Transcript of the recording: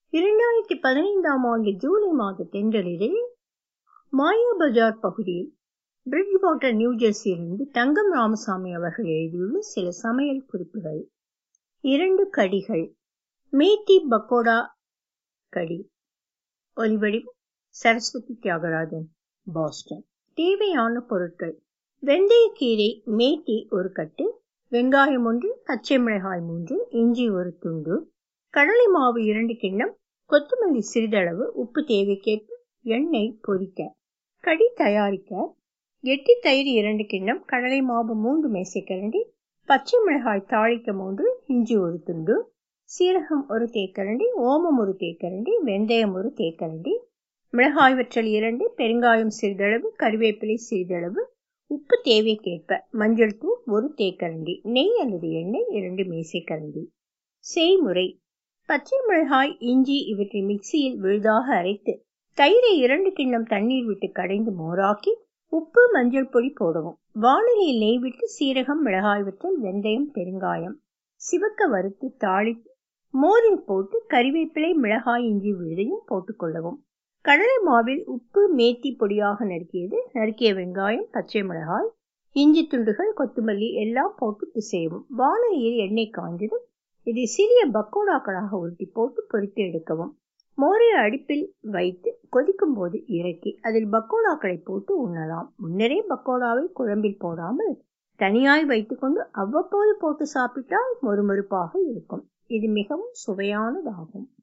இரண்டாயிரத்தி பதினைந்தாம் ஆண்டு ஜூலை மாத தென்றலில் மாயா பஜார் பகுதியில் பிரிட்ஜ் வாட்டர் நியூ ஜெர்சியிலிருந்து தங்கம் ராமசாமி அவர்கள் எழுதியுள்ள சில சமையல் குறிப்புகள் இரண்டு கடிகள் மேத்தி பக்கோடா கடி ஒலிவடிவம் சரஸ்வதி தியாகராஜன் பாஸ்டன் தேவையான பொருட்கள் வெந்தயக்கீரை மேத்தி ஒரு கட்டு வெங்காயம் ஒன்று பச்சை மிளகாய் மூன்று இஞ்சி ஒரு துண்டு கடலை மாவு இரண்டு கிண்ணம் கொத்தமல்லி சிறிதளவு உப்பு தேவைக்கேற்ப எண்ணெய் பொரிக்க கடி தயாரிக்க எட்டி தயிர் இரண்டு கிண்ணம் கடலை மாவு மூன்று மேசைக்கரண்டி பச்சை மிளகாய் தாளிக்க மூன்று இஞ்சி ஒரு துண்டு சீரகம் ஒரு தேக்கரண்டி ஓமம் ஒரு தேக்கரண்டி வெந்தயம் ஒரு தேக்கரண்டி மிளகாய் வற்றல் இரண்டு பெருங்காயம் சிறிதளவு கறிவேப்பிலை சிறிதளவு உப்பு தேவைக்கேற்ப மஞ்சள் தூள் ஒரு தேக்கரண்டி நெய் அல்லது எண்ணெய் இரண்டு மேசைக்கரண்டி செய்முறை பச்சை மிளகாய் இஞ்சி இவற்றை மிக்சியில் விழுதாக அரைத்து தயிரை இரண்டு கிண்ணம் தண்ணீர் விட்டு கடைந்து மோராக்கி உப்பு மஞ்சள் பொடி போடவும் வானிலையில் நெய் விட்டு சீரகம் மிளகாய் வற்றல் வெந்தயம் பெருங்காயம் சிவக்க வறுத்து தாளித்து மோரில் போட்டு கறிவேப்பிலை மிளகாய் இஞ்சி விழுதையும் போட்டுக்கொள்ளவும் கடலை மாவில் உப்பு மேத்தி பொடியாக நறுக்கியது நறுக்கிய வெங்காயம் பச்சை மிளகாய் இஞ்சி துண்டுகள் கொத்தமல்லி எல்லாம் போட்டு பிசையவும் வானொலியில் எண்ணெய் காய்ந்ததும் இதை சிறிய பக்கோடாக்களாக உருட்டி போட்டு பொரித்து எடுக்கவும் மோரை அடுப்பில் வைத்து கொதிக்கும் போது இறக்கி அதில் பக்கோடாக்களை போட்டு உண்ணலாம் முன்னரே பக்கோடாவை குழம்பில் போடாமல் தனியாய் வைத்துக்கொண்டு அவ்வப்போது போட்டு சாப்பிட்டால் மொறுமொறுப்பாக இருக்கும் இது மிகவும் சுவையானதாகும்